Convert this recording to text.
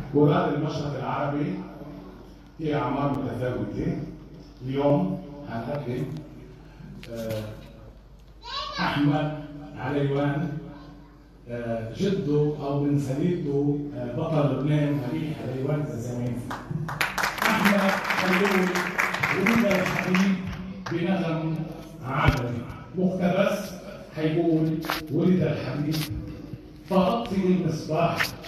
قراد المشرق العربي في أعمار متفاوتة اليوم هنقدم آه، أحمد عليوان آه، جده أو من سليلته آه، بطل لبنان أبي عليوان الزمان أحمد خلول ولد الحبيب بنغم عربي مقتبس حيقول ولد الحبيب فأطفئ المصباح